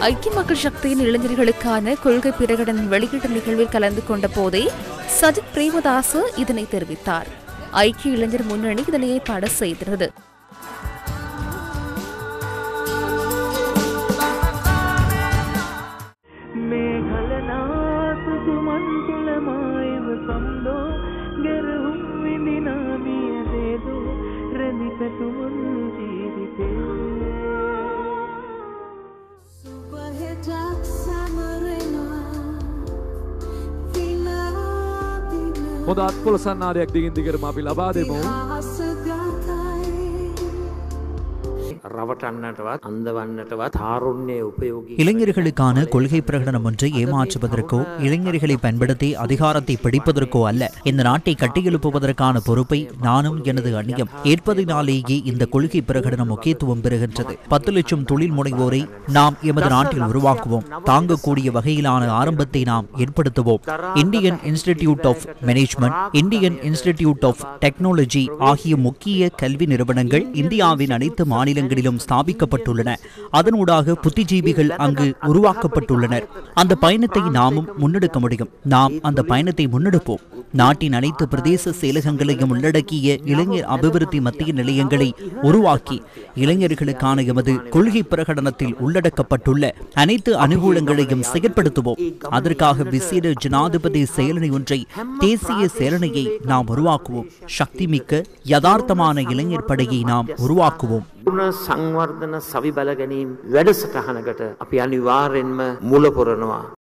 ஐக்கிய மக்கள் சக்தியின் இளைஞர்களுக்கான கொள்கை பிரகடன வெளியீட்டு நிகழ்வில் கலந்து கொண்ட போதே சஜித் பிரேமதாச இதனை தெரிவித்தார் ஐக்கிய இளைஞர் முன்னணி இதனை ஏற்பாடு செய்திருந்தது මේහලනාත සුමන්තුලමායව සම්දෝ ගෙරහුම් විඳිනාමියදේදෝ රැඳි පැතුමුන් ජීවිතේ Superhijab Samarina Vina Vina හොඳ අත්පොල සන්නාරයක් දිගින් දිගටම අපි ලබා දෙමු. Asagatai රවටන්නටවත් අන්දවන්නටවත් තාරුණ්‍යය උපයෝගී இளைஞர்களுக்கான கொள்கை பிரகடனம் ஒன்றை ஏமாற்றுவதற்கோ இளைஞர்களை பயன்படுத்தி அதிகாரத்தை பிடிப்பதற்கோ அல்ல இந்த நாட்டை கட்டியெழுப்புவதற்கான பொறுப்பை நானும் எனது அணியும் ஏற்பதினாலேயே இந்த கொள்கை பிரகடனம் முக்கியத்துவம் பெறுகின்றது பத்து லட்சம் தொழில் முனைவோரை நாம் எமது நாட்டில் உருவாக்குவோம் தாங்கக்கூடிய வகையிலான ஆரம்பத்தை நாம் ஏற்படுத்துவோம் Indian Institute of Management Indian Institute of Technology ஆகிய முக்கிய கல்வி நிறுவனங்கள் இந்தியாவின் அனைத்து மாநிலங்களிலும் ஸ்தாபிக்கப்பட்டுள்ளன அதனூடாக புத்திஜீவிகள் அங்கு உருவாக்கப்பட்டுள்ளனர் அந்த பயணத்தை நாமும் முன்னெடுக்க முடியும் நாம் அந்த பயணத்தை முன்னெடுப்போம் நாட்டின் அனைத்து பிரதேச செயலகங்களையும் உள்ளடக்கிய இளைஞர் அபிவிருத்தி மத்திய நிலையங்களை உருவாக்கி இளைஞர்களுக்கான எமது கொள்கை பிரகடனத்தில் உள்ளடக்கப்பட்டுள்ள அனைத்து அனுகூலங்களையும் செயற்படுத்துவோம் அதற்காக விசேட ஜனாதிபதி செயலணி ஒன்றை தேசிய செயலணியை நாம் உருவாக்குவோம் சக்திமிக்க யதார்த்தமான இளைஞர் படையை நாம் உருவாக்குவோம் ගුණ සංවර්ධන සවි බල ගැනීම් වැඩසටහනකට අපි අනිවාර්යෙන්ම මුලපොරනවා